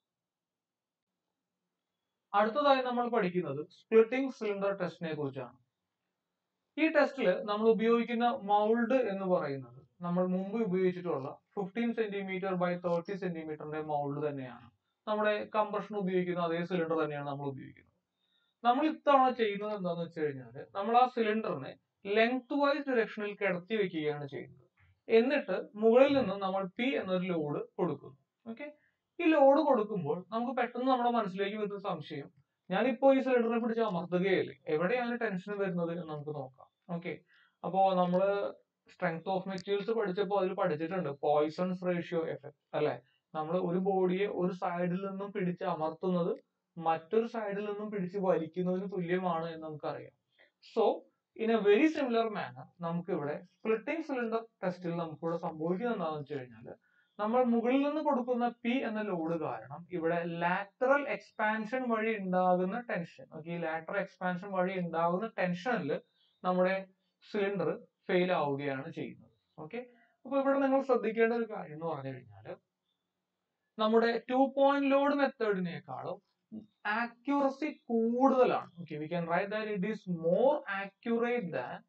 അടുത്തതായി നമ്മൾ പഠിക്കുന്നത് സ്പ്ലിറ്റിംഗ് സിലിണ്ടർ ടെസ്റ്റിനെ കുറിച്ചാണ് ഈ ടെസ്റ്റിൽ നമ്മൾ ഉപയോഗിക്കുന്ന മൗൾഡ് എന്ന് പറയുന്നത് നമ്മൾ മുമ്പ് ഉപയോഗിച്ചിട്ടുള്ള ഫിഫ്റ്റീൻ സെന്റിമീറ്റർ ബൈ തേർട്ടി സെന്റിമീറ്ററിന്റെ മൗൾഡ് തന്നെയാണ് നമ്മുടെ കംപ്രഷൻ ഉപയോഗിക്കുന്ന അതേ സിലിണ്ടർ തന്നെയാണ് നമ്മൾ ഉപയോഗിക്കുന്നത് നമ്മൾ ഇത്തവണ ചെയ്യുന്നത് എന്താണെന്ന് വെച്ച് കഴിഞ്ഞാൽ നമ്മൾ ആ സിലിണ്ടറിനെ ലെങ്ത് വൈസ് ഡിറക്ഷനിൽ കിടത്തി വെക്കുകയാണ് ചെയ്യുന്നത് എന്നിട്ട് മുകളിൽ നിന്ന് നമ്മൾ പി എന്നൊരു ലോഡ് കൊടുക്കുന്നു ഓക്കെ ഈ ലോഡ് കൊടുക്കുമ്പോൾ നമുക്ക് പെട്ടെന്ന് നമ്മുടെ മനസ്സിലേക്ക് വരുന്ന സംശയം ഞാനിപ്പോ ഈ സിലിണ്ടറിനെ പിടിച്ച് അമർത്തുകയല്ലേ എവിടെയാണ് ടെൻഷൻ വരുന്നത് എന്ന് നമുക്ക് നോക്കാം ഓക്കെ അപ്പോ നമ്മള് സ്ട്രെങ്ത് ഓഫ് മെറ്റീരിയൽസ് പഠിച്ചപ്പോൾ അതിൽ പഠിച്ചിട്ടുണ്ട് പോയിസൺസ് റേഷ്യോ എഫക്ട് അല്ലെ നമ്മൾ ഒരു ബോഡിയെ ഒരു സൈഡിൽ നിന്നും പിടിച്ച് അമർത്തുന്നത് മറ്റൊരു സൈഡിൽ നിന്നും പിടിച്ച് വലിക്കുന്നതിന് തുല്യമാണ് എന്ന് നമുക്കറിയാം so in a very similar manner നമുക്ക് ഇവിടെ സ്പ്ലിറ്റിംഗ് സിലിണ്ടർ ടെസ്റ്റിൽ നമുക്ക് ഇവിടെ സംഭവിക്കുന്നത് എന്താണെന്ന് വെച്ച് കഴിഞ്ഞാൽ നമ്മൾ മുകളിൽ നിന്ന് കൊടുക്കുന്ന പി എന്ന ലോഡ് കാരണം ഇവിടെ ലാറ്ററൽ എക്സ്പാൻഷൻ വഴി ഉണ്ടാകുന്ന ടെൻഷൻ ഓക്കെ ഈ ലാറ്ററൽ എക്സ്പാൻഷൻ വഴി ഉണ്ടാകുന്ന ടെൻഷനിൽ നമ്മുടെ സിലിണ്ടർ ഫെയിൽ ആവുകയാണ് ചെയ്യുന്നത് ഓക്കെ അപ്പൊ ഇവിടെ നിങ്ങൾ ശ്രദ്ധിക്കേണ്ട ഒരു കാര്യം എന്ന് പറഞ്ഞു കഴിഞ്ഞാൽ നമ്മുടെ ടു പോയിന്റ് ലോഡ് മെത്തേഡിനേക്കാളും ആക്യുറസി കൂടുതലാണ് okay we can write that it is more accurate than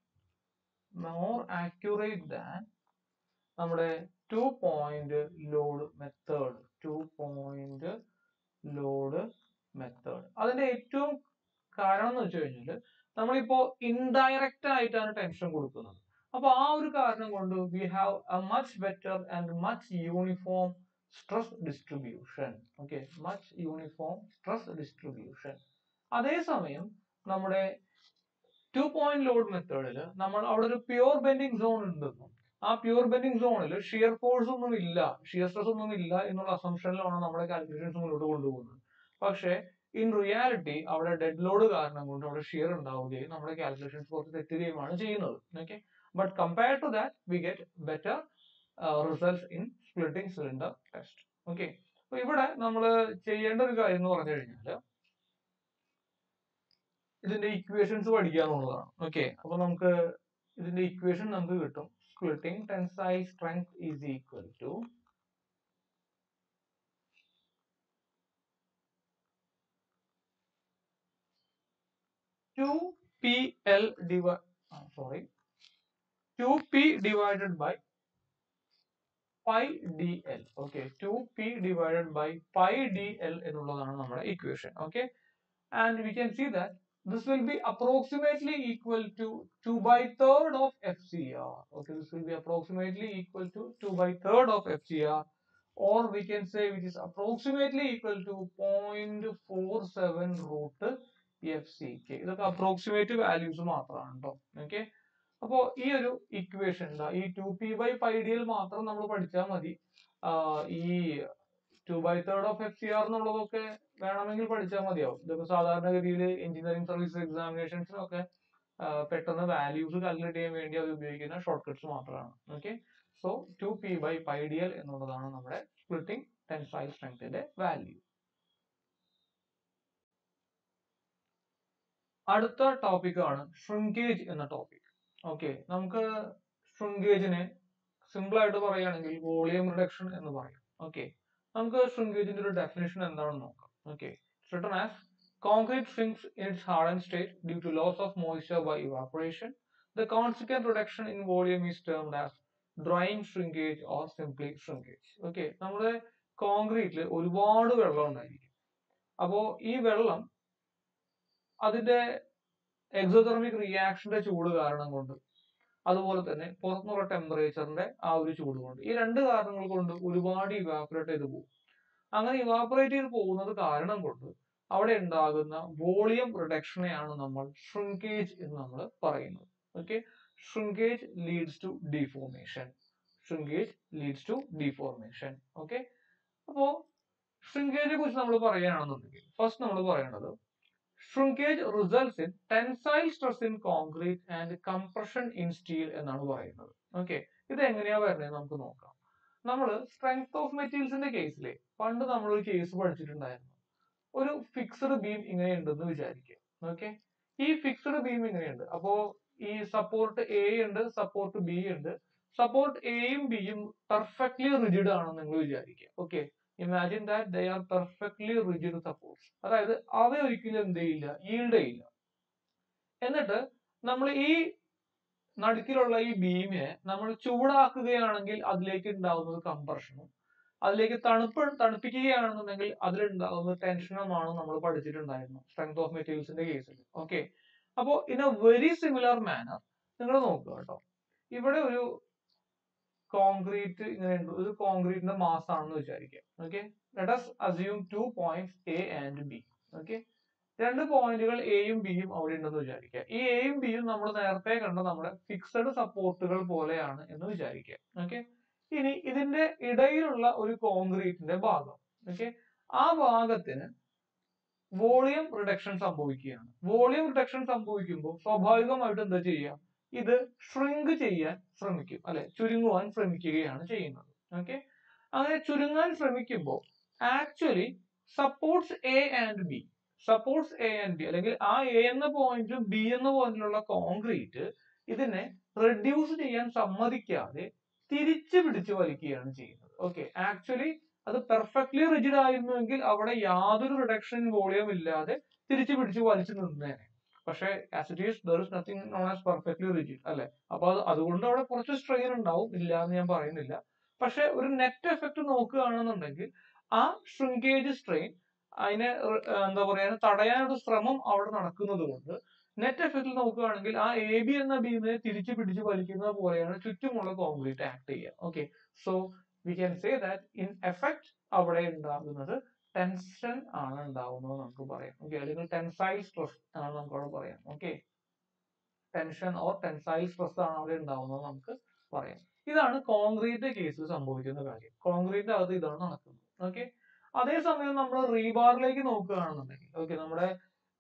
more accurate than നമ്മുടെ two point load method two point load method അതിന്റെ ഏറ്റവും കാരണം എന്ന് വെച്ച് കഴിഞ്ഞാൽ നമ്മളിപ്പോ ഇൻഡയറക്റ്റ് ആയിട്ടാണ് ടെൻഷൻ കൊടുക്കുന്നത് അപ്പൊ ആ ഒരു കാരണം കൊണ്ട് we have a much better and much uniform stress distribution okay much uniform stress distribution അതേസമയം നമ്മുടെ ടു പോയിന്റ് ലോഡ് മെത്തേഡിൽ നമ്മൾ അവിടെ ഒരു പ്യുവർ ബെൻഡിങ് സോൺ ഉണ്ടെന്നും ആ പ്യുവർ ബെൻഡിങ് സോണിൽ ഷിയർ ഫോഴ്സ് ഒന്നും ഇല്ല ഷിയർ സ്ട്രെസ് ഒന്നും ഇല്ല എന്നുള്ള അസംഷനിലാണ് നമ്മുടെ കാൽക്കുലേഷൻസ് മുന്നോട്ട് കൊണ്ടുപോകുന്നത് പക്ഷേ ഇൻ റിയാലിറ്റി അവിടെ ഡെഡ് ലോഡ് കാരണം കൊണ്ട് അവിടെ ഷിയർ ഉണ്ടാവുകയും നമ്മുടെ കാൽക്കുലേഷൻസ് കുറച്ച് തെറ്റുകയുമാണ് ചെയ്യുന്നത് okay but compare to that we get better results in splitting cylinder test okay അപ്പൊ ഇവിടെ നമ്മൾ ചെയ്യേണ്ട ഒരു കാര്യം എന്ന് പറഞ്ഞു കഴിഞ്ഞാൽ ഇതിന്റെ ഇക്വേഷൻസ് പഠിക്കുക എന്നുള്ളതാണ് ഓക്കെ അപ്പൊ നമുക്ക് ഇതിന്റെ ഇക്വേഷൻ നമുക്ക് കിട്ടും splitting tensile strength is equal to two P L divide sorry two P divided by pi D L okay two P divided by pi D L എന്നുള്ളതാണ് നമ്മുടെ equation okay and we can see that this will be approximately equal to 2 by third of FCR. Okay, this will be approximately equal to 2 by third of FCR or we can say which is approximately equal to 0.47 root FCK. ഇതൊക്കെ അപ്രോക്സിമേറ്റ് വാല്യൂസ് മാത്രമാണ് കേട്ടോ ഓക്കെ അപ്പോൾ ഈ ഒരു ഇക്വേഷൻ ഈ two P by pi D L മാത്രം നമ്മൾ പഠിച്ചാൽ മതി ഈ two by third of F C R എന്നുള്ളതൊക്കെ വേണമെങ്കിൽ പഠിച്ചാൽ മതിയാവും ഇതിപ്പോ സാധാരണഗതിയിൽ എഞ്ചിനീയറിംഗ് സർവീസ് എക്സാമിനേഷൻസിനൊക്കെ പെട്ടെന്ന് വാല്യൂസ് കാൽക്കുലേറ്റ് ചെയ്യാൻ വേണ്ടി അത് ഉപയോഗിക്കുന്ന ഷോർട്ട് കട്ട്സ് മാത്രമാണ് okay so two P by pi D L എന്നുള്ളതാണ് നമ്മുടെ സ്പ്ലിറ്റിംഗ് ടെൻസൈൽ സ്ട്രെങ്ത്തിന്റെ വാല്യൂ അടുത്ത ടോപ്പിക് ആണ് ഷ്രിങ്കേജ് എന്ന ടോപ്പിക് ഓക്കെ നമുക്ക് ഷ്രിങ്കേജിനെ സിമ്പിൾ ആയിട്ട് പറയുകയാണെങ്കിൽ വോളിയം റിഡക്ഷൻ എന്ന് പറയും ഓക്കെ നമുക്ക് ഷ്രിങ്കേജിന്റെ ഒരു ഡെഫിനേഷൻ എന്താണെന്ന് നോക്കാം okay written as concrete shrinks in its hardened state due to loss of moisture by evaporation. The consequent reduction in volume is termed as drying shrinkage or simply shrinkage. Okay നമ്മുടെ കോൺക്രീറ്റിൽ ഒരുപാട് വെള്ളം ഉണ്ടായിരിക്കും അപ്പോ ഈ വെള്ളം അതിന്റെ എക്സോതെർമിക് റിയാക്ഷന്റെ ചൂട് കാരണം കൊണ്ട് അതുപോലെ തന്നെ പുറത്തുനിന്നുള്ള ടെമ്പറേച്ചറിന്റെ ആ ഒരു ചൂട് കൊണ്ട് ഈ രണ്ട് കാരണങ്ങൾ കൊണ്ട് ഒരുപാട് ഇവാപറേറ്റ് ചെയ്ത് പോകും അങ്ങനെ ഇവാപറേറ്റ് ചെയ്ത് പോകുന്നത് കാരണം കൊണ്ട് അവിടെ ഉണ്ടാകുന്ന വോളിയം റിഡക്ഷനെയാണ് നമ്മൾ ഷ്രിങ്കേജ് എന്ന് നമ്മൾ പറയുന്നത് okay shrinkage leads to deformation shrinkage leads to deformation okay അപ്പോ ഷ്രിങ്കേജിനെ കുറിച്ച് നമ്മൾ പറയുകയാണെന്നുണ്ടെങ്കിൽ ഫസ്റ്റ് നമ്മൾ പറയേണ്ടത് shrinkage results in tensile stress in concrete and compression in steel എന്നാണ് പറയുന്നത് ഓക്കെ ഇത് എങ്ങനെയാ വരുന്നത് നമുക്ക് നോക്കാം നമ്മൾ സ്ട്രെങ്ത് ഓഫ് മെറ്റീരിയൽസിന്റെ കേസിലെ പണ്ട് നമ്മൾ ഒരു കേസ് പഠിച്ചിട്ടുണ്ടായിരുന്നു ഒരു ഫിക്സ്ഡ് ബീം ഇങ്ങനെ ഉണ്ടെന്ന് വിചാരിക്കുക ഓക്കെ ഈ ഫിക്സ്ഡ് ബീം ഇങ്ങനെയുണ്ട് അപ്പോ ഈ സപ്പോർട്ട് എ ഉണ്ട് സപ്പോർട്ട് ബി ഉണ്ട് സപ്പോർട്ട് എയും ബിയും പെർഫെക്റ്റ്ലി റിജിഡ് ആണെന്ന് നിങ്ങൾ വിചാരിക്കുക okay imagine that they are perfectly rigid supports അതായത് അവ ഒരിക്കലും എന്ത് ചെയ്യില്ല ഈൽഡ് ചെയ്യില്ല എന്നിട്ട് നമ്മൾ ഈ നടുക്കിലുള്ള ഈ ബീമിനെ നമ്മൾ ചൂടാക്കുകയാണെങ്കിൽ അതിലേക്ക് ഉണ്ടാവുന്നത് കംപ്രഷനും അതിലേക്ക് തണുപ്പ് തണുപ്പിക്കുകയാണെന്നുണ്ടെങ്കിൽ അതിലുണ്ടാകുന്ന ടെൻഷനുമാണ് നമ്മൾ പഠിച്ചിട്ടുണ്ടായിരുന്നു സ്ട്രെങ്ത് ഓഫ് മെറ്റീരിയൽസിന്റെ കേസിൽ ഓക്കെ അപ്പോ in a very similar manner നിങ്ങൾ നോക്കുക കേട്ടോ ഇവിടെ ഒരു കോൺക്രീറ്റ് ഇങ്ങനെ ഉണ്ട് ഒരു കോൺക്രീറ്റിന്റെ മാസ് ആണെന്ന് വിചാരിക്കുക okay let us assume two points A and B okay രണ്ട് പോയിന്റുകൾ എയും ബിയും അവിടെ ഉണ്ടെന്ന് വിചാരിക്കുക ഈ എയും ബിയും നമ്മൾ നേരത്തെ കണ്ട നമ്മുടെ ഫിക്സഡ് സപ്പോർട്ടുകൾ പോലെയാണ് എന്ന് വിചാരിക്കുക ഓക്കെ ഇനി ഇതിന്റെ ഇടയിലുള്ള ഒരു കോൺക്രീറ്റിന്റെ ഭാഗം ഓക്കെ ആ ഭാഗത്തിന് വോളിയം റിഡക്ഷൻ സംഭവിക്കുകയാണ് വോളിയം റിഡക്ഷൻ സംഭവിക്കുമ്പോൾ സ്വാഭാവികമായിട്ട് എന്താ ചെയ്യുക ഇത് ഷ്രിങ്ക് ചെയ്യാൻ ശ്രമിക്കും അല്ലെ ചുരുങ്ങുവാൻ ശ്രമിക്കുകയാണ് ചെയ്യുന്നത് ഓക്കെ അങ്ങനെ ചുരുങ്ങാൻ ശ്രമിക്കുമ്പോൾ actually supports A and B supports A and B അല്ലെങ്കിൽ ആ എ എന്ന പോയിന്റിലും ബി എന്ന പോയിന്റിലുള്ള കോൺക്രീറ്റ് ഇതിനെ റെഡ്യൂസ് ചെയ്യാൻ സമ്മതിക്കാതെ തിരിച്ചു പിടിച്ചു വലിക്കുകയാണ് ചെയ്യുന്നത് ഓക്കെ ആക്ച്വലി അത് പെർഫെക്റ്റ്ലി റിജിഡ് ആയിരുന്നുവെങ്കിൽ അവിടെ യാതൊരു റിഡക്ഷൻ വോളിയം ഇല്ലാതെ തിരിച്ചു പിടിച്ചു വലിച്ചു നിന്നേനെ പക്ഷേ as it is there is nothing known as perfectly rigid അല്ലെ അപ്പൊ അത് അതുകൊണ്ട് അവിടെ കുറച്ച് സ്ട്രെയിൻ ഉണ്ടാവും ഇല്ല എന്ന് ഞാൻ പറയുന്നില്ല പക്ഷെ ഒരു നെറ്റ് എഫക്ട് നോക്കുകയാണെന്നുണ്ടെങ്കിൽ ആ ഷ്രിങ്കേജ് സ്ട്രെയിൻ അതിനെ റി- ആ, എന്താ പറയാ തടയാനൊരു ശ്രമം അവിടെ നടക്കുന്നത് കൊണ്ട് നെറ്റ് എഫക്റ്റിൽ നോക്കുകയാണെങ്കിൽ ആ എ ബി എന്ന ബീമിനെ തിരിച്ചു പിടിച്ച് വലിക്കുന്നത് പോലെയാണ് ചുറ്റുമുള്ള കോൺക്രീറ്റ് ആക്ട് ചെയ്യുക okay so we can say that in effect അവിടെ ഉണ്ടാകുന്നത് ടെൻഷൻ ആണ് ഉണ്ടാവുന്നത് നമുക്ക് പറയാം ഓക്കെ അല്ലെങ്കിൽ ടെൻസൈൽ സ്ട്രെസ് ആണ് നമുക്ക് അവിടെ പറയാം okay tension or tensile stress ആണ് അവിടെ ഉണ്ടാവുന്നത് നമുക്ക് പറയാം ഇതാണ് കോൺക്രീറ്റ് കേസിൽ സംഭവിക്കുന്ന കാര്യം കോൺക്രീറ്റ് അകത്ത് ഇതാണ് നടക്കുന്നത് ഓക്കെ അതേസമയം നമ്മൾ റീബാറിലേക്ക് നോക്കുകയാണെന്നുണ്ടെങ്കിൽ ഓക്കെ നമ്മുടെ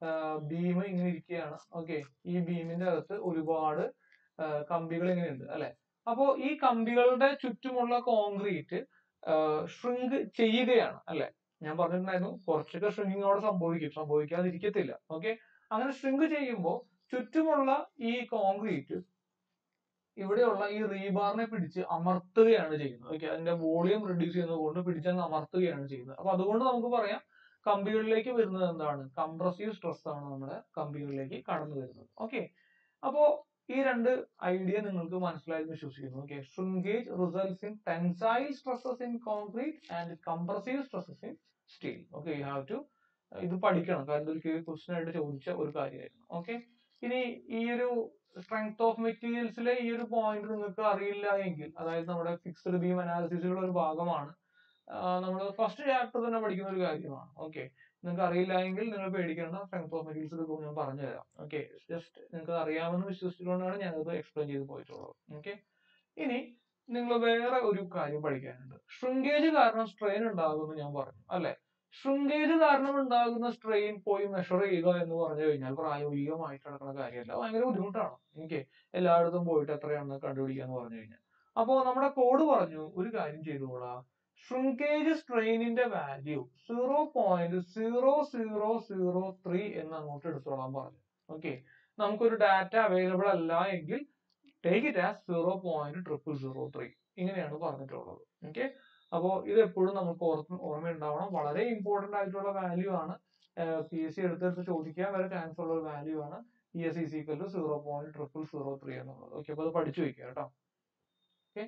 ബീം ഇങ്ങനെ ഇരിക്കുകയാണ് ഓക്കെ ഈ ബീമിന്റെ അകത്ത് ഒരുപാട് ആ, കമ്പികൾ ഇങ്ങനെ ഉണ്ട് അല്ലെ അപ്പോ ഈ കമ്പികളുടെ ചുറ്റുമുള്ള കോൺക്രീറ്റ് ഷ്രിങ്ക് ചെയ്യുകയാണ് അല്ലെ ഞാൻ പറഞ്ഞിട്ടുണ്ടായിരുന്നു കുറച്ചൊക്കെ ഷ്രിങ്കിങ് അവിടെ സംഭവിക്കും സംഭവിക്കാതിരിക്കത്തില്ല ഓക്കെ അങ്ങനെ ഷ്രിങ്ക് ചെയ്യുമ്പോൾ ചുറ്റുമുള്ള ഈ കോൺക്രീറ്റ് ഇവിടെയുള്ള ഈ റീബാറിനെ പിടിച്ച് അമർത്തുകയാണ് ചെയ്യുന്നത് ഓക്കെ അതിന്റെ വോളിയം റെഡ്യൂസ് ചെയ്യുന്നത് കൊണ്ട് പിടിച്ചങ്ങ് അമർത്തുകയാണ് ചെയ്യുന്നത് അപ്പൊ അതുകൊണ്ട് നമുക്ക് പറയാം കമ്പികളിലേക്ക് വരുന്നത് എന്താണ് കംപ്രസീവ് സ്ട്രെസ് ആണ് നമ്മുടെ കമ്പികളിലേക്ക് കടന്നു വരുന്നത് ഓക്കെ അപ്പോ ഈ രണ്ട് ഐഡിയ നിങ്ങൾക്ക് മനസ്സിലായെന്ന് വിശ്വസിക്കുന്നു okay shrinkage results in tensile stresses in concrete and compressive stresses in steel okay you have to ഇത് പഠിക്കണം കാരണം ഒരു ക്വസ്റ്റ്യൻ ആയിട്ട് ചോദിച്ച ഒരു കാര്യമായിരുന്നു ഓക്കെ ഇനി ഈ ഒരു സ്ട്രെങ്ത് ഓഫ് മെറ്റീരിയൽസിലെ ഈ ഒരു പോയിന്റ് നിങ്ങൾക്ക് അറിയില്ല എങ്കിൽ അതായത് നമ്മുടെ ഫിക്സ്ഡ് ബീം അനാലിസിസുകളുടെ ഒരു ഭാഗമാണ് നമ്മൾ ഫസ്റ്റ് ചാപ്റ്റർ തന്നെ പഠിക്കുന്ന ഒരു കാര്യമാണ് ഓക്കെ നിങ്ങൾക്ക് അറിയില്ല എങ്കിൽ നിങ്ങൾ പേടിക്കേണ്ട സ്ട്രെങ്ത് ഓഫ് മെറ്റീരിയൽസ് ഞാൻ പറഞ്ഞു തരാം ഓക്കെ ജസ്റ്റ് നിങ്ങൾക്ക് അറിയാമെന്ന് വിശ്വസിച്ചുകൊണ്ടാണ് ഞാനത് എക്സ്പ്ലെയിൻ ചെയ്ത് പോയിട്ടുള്ളത് ഓക്കെ ഇനി നിങ്ങൾ വേറെ ഒരു കാര്യം പഠിക്കാനുണ്ട് ഷ്രിങ്കേജ് കാരണം സ്ട്രെയിൻ ഉണ്ടാകുമെന്ന് ഞാൻ പറഞ്ഞു അല്ലെ ഷ്രിങ്കേജ് കാരണം ഉണ്ടാകുന്ന സ്ട്രെയിൻ പോയി മെഷർ ചെയ്യുക എന്ന് പറഞ്ഞു കഴിഞ്ഞാൽ പ്രായോഗികമായിട്ട് നടക്കുന്ന കാര്യമല്ല ഭയങ്കര ബുദ്ധിമുട്ടാണ് എനിക്ക് എല്ലായിടത്തും പോയിട്ട് എത്രയാണെന്ന് കണ്ടുപിടിക്കുക എന്ന് പറഞ്ഞു കഴിഞ്ഞാൽ അപ്പോ നമ്മുടെ കോഡ് പറഞ്ഞു ഒരു കാര്യം ചെയ്തുകൂടാ ഷ്രിങ്കേജ് സ്ട്രെയിനിന്റെ value zero point zero zero zero three എന്ന് അങ്ങോട്ട് എടുത്തോളാൻ പറഞ്ഞു ഓക്കെ നമുക്കൊരു ഡാറ്റ അവൈലബിൾ അല്ല എങ്കിൽ take it as zero point triple zero three ഇങ്ങനെയാണ് പറഞ്ഞിട്ടുള്ളത് ഓക്കെ അപ്പോൾ ഇത് എപ്പോഴും നമുക്ക് ഓർമ്മ ഓർമ്മയുണ്ടാവണം വളരെ ഇമ്പോർട്ടന്റ് ആയിട്ടുള്ള വാല്യൂ ആണ് പി എസ് സി എടുത്തെടുത്ത് ചോദിക്കാൻ വരെ ചാൻസ് ഉള്ള ഒരു വാല്യൂ ആണ് ഇ എസ് ഇ സിക്കൽ zero point triple zero three എന്നുള്ളത് ഓക്കെ അപ്പോൾ അത് പഠിച്ചു വെക്കുക കേട്ടോ ഓക്കെ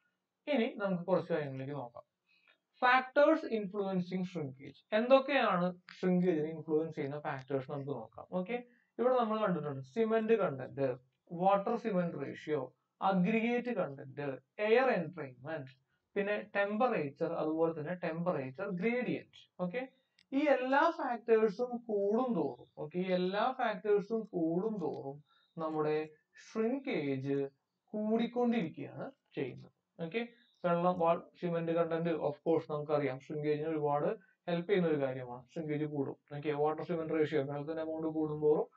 ഇനി നമുക്ക് കുറച്ച് കാര്യങ്ങളിലേക്ക് നോക്കാം ഫാക്ടേഴ്സ് ഇൻഫ്ലുവൻസിങ് ഷ്രിങ്കേജ് എന്തൊക്കെയാണ് ഷ്രിങ്കേജിനെ ഇൻഫ്ലുവൻസ് ചെയ്യുന്ന ഫാക്ടേഴ്സ് നമുക്ക് നോക്കാം ഓക്കെ ഇവിടെ നമ്മൾ കണ്ടിട്ടുണ്ട് cement content water cement ratio aggregate content air entrainment പിന്നെ ടെമ്പറേച്ചർ അതുപോലെ തന്നെ ടെമ്പറേച്ചർ ഗ്രേഡിയന്റ് ഓക്കെ ഈ എല്ലാ ഫാക്ടേഴ്സും കൂടും തോറും ഓക്കെ ഈ എല്ലാ ഫാക്ടേഴ്സും കൂടും തോറും നമ്മുടെ ഷ്രിങ്കേജ് കൂടിക്കൊണ്ടിരിക്കുകയാണ് ചെയ്യുന്നത് ഓക്കെ വെള്ളം സിമെന്റ് കണ്ടന്റ് ഓഫ് കോഴ്സ് നമുക്കറിയാം ഷ്രിങ്കേജിന് ഒരുപാട് ഹെൽപ്പ് ചെയ്യുന്ന ഒരു കാര്യമാണ് ഷ്രിങ്കേജ് കൂടും ഓക്കെ വാട്ടർ സിമെന്റ് റേഷ്യോ വെള്ളത്തിന്റെ എമൗണ്ട് കൂടുമ്പോഴും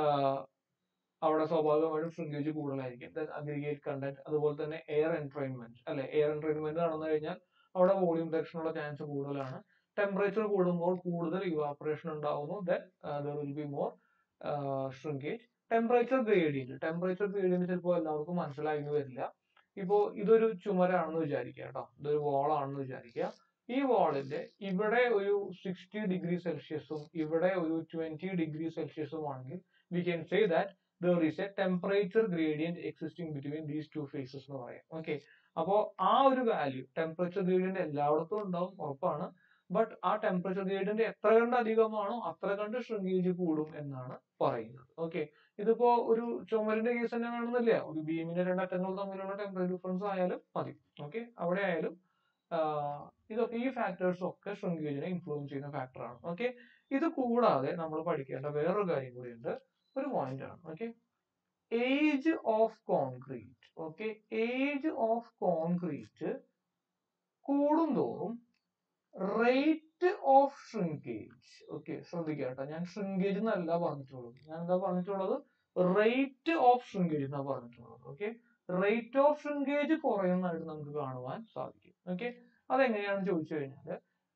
അവിടെ സ്വാഭാവികമായിട്ടും ഷ്രിങ്കേജ് കൂടുതലായിരിക്കും അഗ്രിഗേറ്റ് കണ്ടന്റ് അതുപോലെ തന്നെ എയർ എൻട്രൈൻമെന്റ് അല്ലെ എയർ എൻട്രൈൻമെന്റ് നടന്നു കഴിഞ്ഞാൽ അവിടെ വോളിയം റിഡക്ഷനുള്ള ചാൻസ് കൂടുതലാണ് ടെമ്പറേച്ചർ കൂടുമ്പോൾ കൂടുതൽ ഇവാപറേഷൻ ഉണ്ടാവുന്നു then there will be more shrinkage temperature gradient temperature gradient ചിലപ്പോൾ എല്ലാവർക്കും മനസ്സിലായി വരില്ല ഇപ്പോ ഇതൊരു ചുമരാണെന്ന് വിചാരിക്കുക കേട്ടോ ഇതൊരു വാളാണെന്ന് വിചാരിക്കുക ഈ വാളിന്റെ ഇവിടെ ഒരു സിക്സ്റ്റി ഡിഗ്രി സെൽഷ്യസും ഇവിടെ ഒരു ട്വന്റി ഡിഗ്രി സെൽഷ്യസും ആണെങ്കിൽ we can say that there is a temperature gradient existing between these two phases എന്ന് പറയാം ഓക്കെ അപ്പോ ആ ഒരു വാല്യൂ ടെമ്പറേച്ചർ ഗ്രേഡിയന്റ് എല്ലായിടത്തും ഉണ്ടാവും ഉറപ്പാണ് ബട്ട് ആ ടെമ്പറേച്ചർ ഗ്രേഡിയന്റ് എത്ര കണ്ട് അധികമാണോ അത്ര കണ്ട് ഷ്രിങ്കേജ് കൂടും എന്നാണ് പറയുന്നത് ഓക്കെ ഇതിപ്പോ ഒരു ചുമരിന്റെ കേസ് തന്നെ വേണമെന്നില്ല ഒരു ബീമിന്റെ രണ്ടറ്റങ്ങൾ തമ്മിലുള്ള ടെമ്പറേച്ചർ ഡിഫറൻസ് ആയാലും മതി ഓക്കെ അവിടെ ആയാലും ആഹ് ഇതൊക്കെ ഈ ഫാക്ടേഴ്സ് ഒക്കെ ഷ്രിങ്കേജിനെ ഇൻഫ്ലുവൻസ് ചെയ്യുന്ന ഫാക്ടറാണ് ഓക്കെ ഇത് കൂടാതെ നമ്മൾ പഠിക്കേണ്ട വേറൊരു കാര്യം കൂടിയുണ്ട് ഒരു പോയിന്റ് ആണ് okay age of concrete okay age of concrete കൂടുന്തോറും റേറ്റ് ഓഫ് ഷ്രിങ്കേജ് ഓക്കെ ശ്രദ്ധിക്കുക കേട്ടോ ഞാൻ ഷ്രിങ്കേജ് എന്നല്ല പറഞ്ഞിട്ടുള്ളത് ഞാൻ എന്താ പറഞ്ഞിട്ടുള്ളത് റേറ്റ് ഓഫ് ഷ്രിങ്കേജ് എന്നാ പറഞ്ഞിട്ടുള്ളത് ഓക്കെ റേറ്റ് ഓഫ് ഷ്രിങ്കേജ് കുറയുന്നതായിട്ട് നമുക്ക് കാണുവാൻ സാധിക്കും ഓക്കെ അതെങ്ങനെയാണെന്ന് ചോദിച്ചു കഴിഞ്ഞാല്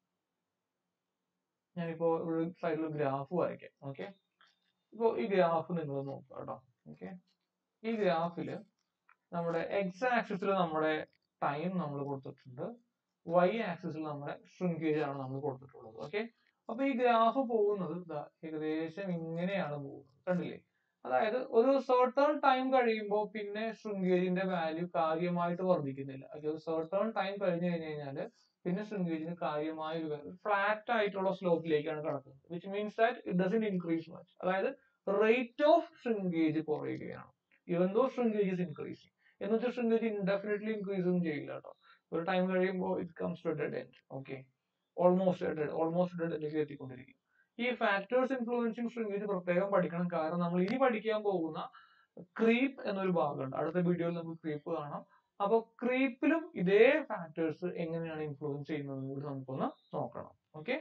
ഞാനിപ്പോ ഒരു സൈഡിൽ ഗ്രാഫ് വരയ്ക്കാം ഓക്കെ ഇപ്പോ ഈ ഗ്രാഫ് നിങ്ങൾ നോക്കുക കേട്ടോ ഓക്കെ ഈ ഗ്രാഫില് നമ്മുടെ എക്സ് ആക്സിസിൽ നമ്മുടെ ടൈം നമ്മൾ കൊടുത്തിട്ടുണ്ട് വൈ ആക്സിസിൽ നമ്മുടെ ഷ്രിങ്കേജ് ആണ് നമ്മൾ കൊടുത്തിട്ടുള്ളത് ഓക്കെ അപ്പൊ ഈ ഗ്രാഫ് പോകുന്നത് ദാ ഏകദേശം ഇങ്ങനെയാണ് പോകുന്നത് കണ്ടില്ലേ അതായത് ഒരു സർട്ടൺ ടൈം കഴിയുമ്പോൾ പിന്നെ ഷ്രിങ്കേജിന്റെ വാല്യൂ കാര്യമായിട്ട് വർദ്ധിക്കുന്നില്ല ഒരു സർട്ടൺ ടൈം കഴിഞ്ഞു കഴിഞ്ഞു കഴിഞ്ഞാല് പിന്നെ ഷ്രിങ്കേജിന് കാര്യമായ ഒരു ഫ്ലാറ്റ് ആയിട്ടുള്ള സ്ലോപ്പിലേക്കാണ് കടക്കുന്നത് which means that it doesn't increase much അതായത് റേറ്റ് ഓഫ് ഷ്രിങ്കേജ് കുറയുകയാണ് even though shrinkage is increasing എന്ന് വെച്ചാൽ ഷ്രിങ്കേജ് ഇൻഡെഫിനറ്റ്ലി ഇൻക്രീസ് ഒന്നും ചെയ്യില്ല കേട്ടോ ഒരു ടൈം കഴിയുമ്പോൾ it comes to dead end okay almost dead almost dead എൻഡിലേക്ക് എത്തിക്കൊണ്ടിരിക്കും ഈ ഫാക്ടേഴ്സ് ഇൻഫ്ലുവൻസിങ് ഷ്രിങ്കേജ് പ്രത്യേകം പഠിക്കണം കാരണം നമ്മൾ ഇനി പഠിക്കാൻ പോകുന്ന ക്രീപ്പ് എന്നൊരു ഭാഗമുണ്ട് അടുത്ത വീഡിയോയിൽ നമുക്ക് ക്രീപ്പ് കാണാം അപ്പൊ ക്രീപ്പിലും ഇതേ ഫാക്ടേഴ്സ് എങ്ങനെയാണ് ഇൻഫ്ലുവൻസ് ചെയ്യുന്നത് കൂടി നമുക്കൊന്ന് നോക്കണം ഓക്കെ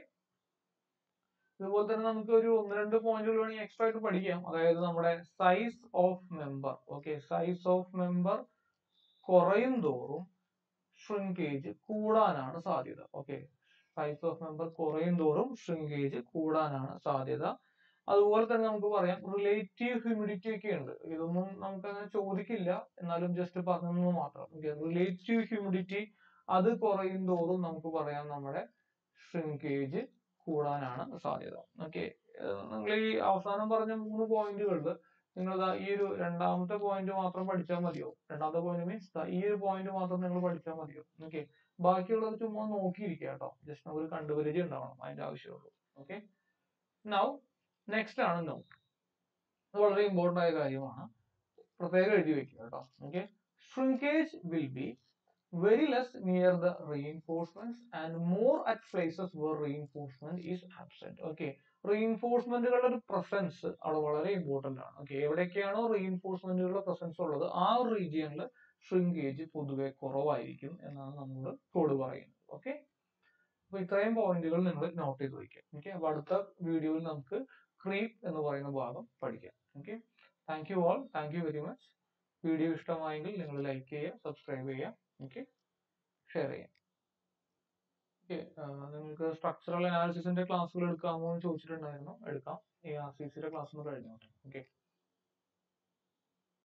ഇതുപോലെ തന്നെ നമുക്ക് ഒരു ഒന്ന് രണ്ട് പോയിന്റുകൾ വേണമെങ്കിൽ എക്സ്ട്രാ ആയിട്ട് പഠിക്കാം അതായത് നമ്മുടെ size of member okay size of member കുറയും തോറും ഷ്രിങ്കേജ് കൂടാനാണ് സാധ്യത ഓക്കെ സൈസ് ഓഫ് മെമ്പർ കുറയും തോറും ഷ്രിങ്കേജ് കൂടാനാണ് സാധ്യത അതുപോലെ തന്നെ നമുക്ക് പറയാം റിലേറ്റീവ് ഹ്യൂമിഡിറ്റി ഒക്കെ ഉണ്ട് ഇതൊന്നും നമുക്ക് അങ്ങനെ ചോദിക്കില്ല എന്നാലും ജസ്റ്റ് പറഞ്ഞു മാത്രം റിലേറ്റീവ് ഹ്യൂമിഡിറ്റി അത് കുറയും തോറും നമുക്ക് പറയാം നമ്മുടെ ഷ്രിങ്കേജ് കൂടാനാണ് സാധ്യത ഓക്കെ നിങ്ങൾ ഈ അവസാനം പറഞ്ഞ മൂന്ന് പോയിന്റുകളിൽ നിങ്ങൾ ദാ ഈ ഒരു രണ്ടാമത്തെ പോയിന്റ് മാത്രം പഠിച്ചാൽ മതിയോ രണ്ടാമത്തെ പോയിന്റ് മീൻസ് ഈ ഒരു പോയിന്റ് മാത്രം നിങ്ങൾ പഠിച്ചാൽ മതിയോ ഓക്കെ ബാക്കിയുള്ളത് ചുമ്മാ നോക്കിയിരിക്കുക കേട്ടോ ജസ്റ്റ് നമുക്ക് കണ്ടുപരിചയം ഉണ്ടാവണം അതിന്റെ ആവശ്യമുള്ളൂ ഓക്കെ നൗ നെക്സ്റ്റ് ആണ് നോട്ട് ഇത് വളരെ ഇമ്പോർട്ടന്റ് ആയ കാര്യമാണ് പ്രത്യേകം എഴുതി വെക്കുക കേട്ടോ okay shrinkage will be very less near the reinforcements and more at places where reinforcement is absent okay റീഇൻഫോഴ്സ്മെന്റുകളുടെ ഒരു പ്രസൻസ് അവിടെ വളരെ ഇമ്പോർട്ടന്റ് ആണ് ഓക്കെ എവിടെയൊക്കെയാണോ റീഇൻഫോഴ്സ്മെന്റുകളുടെ പ്രസൻസ് ഉള്ളത് ആ ഒരു റീജിയനിൽ ഷ്രിങ്കേജ് പൊതുവെ കുറവായിരിക്കും എന്നാണ് നമ്മളോട് കോഡ് പറയുന്നത് ഓക്കെ അപ്പൊ ഇത്രയും പോയിന്റുകൾ നിങ്ങൾ നോട്ട് ചെയ്ത് വയ്ക്കുക ഓക്കെ അപ്പൊ അടുത്ത വീഡിയോയിൽ നമുക്ക് ക്രീപ്പ് എന്ന് പറയുന്ന ഭാഗം പഠിക്കാം okay thank you all thank you very much video ഇഷ്ടമായെങ്കിൽ നിങ്ങൾ ലൈക്ക് ചെയ്യുക സബ്സ്ക്രൈബ് ചെയ്യുക ഓക്കെ ഷെയർ ചെയ്യാം ഓക്കെ നിങ്ങൾക്ക് സ്ട്രക്ചറൽ അനാലിസിസിന്റെ ക്ലാസ്സുകൾ എടുക്കാമോ എന്ന് ചോദിച്ചിട്ടുണ്ടായിരുന്നു എടുക്കാം ഈ ആർ സി സിയുടെ ക്ലാസ് ഒന്ന് കഴിഞ്ഞോട്ടെ ഓക്കെ